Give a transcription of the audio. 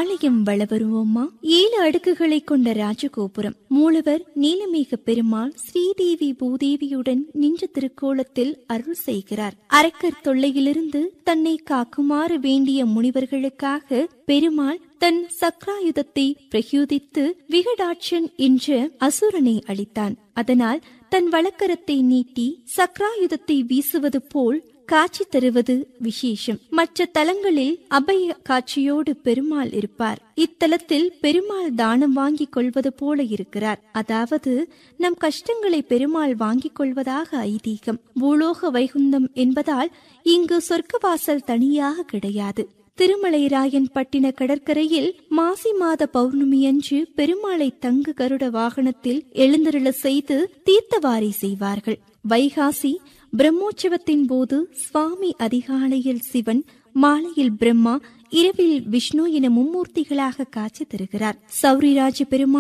ஆலயம் வள வருவோமா ஏழு அடுக்குகளை கொண்ட ராஜகோபுரம் மூலவர் நீலமேக பெருமாள் ஸ்ரீதேவி பூதேவியுடன் நின்ற திருக்கோலத்தில் அருள் செய்கிறார் அரக்கர் தொல்லையிலிருந்து தன்னை காக்குமாறு வேண்டிய முனிவர்களுக்காக பெருமாள் தன் சக்ராயுதத்தை பிரயோதித்து விகடாட்சன் என்ற அசுரனை அளித்தான் அதனால் தன் வழக்கரத்தை நீட்டி சக்ராயுதத்தை வீசுவது போல் காட்சி தருவது விசேஷம் மற்ற தலங்களில் அபய காட்சியோடு பெருமாள் இருப்பார் இத்தலத்தில் பெருமாள் தானம் வாங்கிக் கொள்வது போல இருக்கிறார் அதாவது நம் கஷ்டங்களை பெருமாள் வாங்கிக் கொள்வதாக ஐதீகம் பூலோக வைகுந்தம் என்பதால் இங்கு சொர்க்கவாசல் தனியாக கிடையாது திருமலைராயன் பட்டின கடற்கரையில் மாசி மாத பௌர்ணமி அன்று பெருமாளை தங்கு கருட வாகனத்தில் எழுந்தருள செய்து தீர்த்தவாரி செய்வார்கள் வைகாசி பிரம்மோற்சவத்தின் போது சுவாமி அதிகாலையில் சிவன் மாலையில் பிரம்மா இரவில் விஷ்ணு என மும்மூர்த்திகளாக காட்சி தருகிறார் சௌரிராஜ பெருமாள்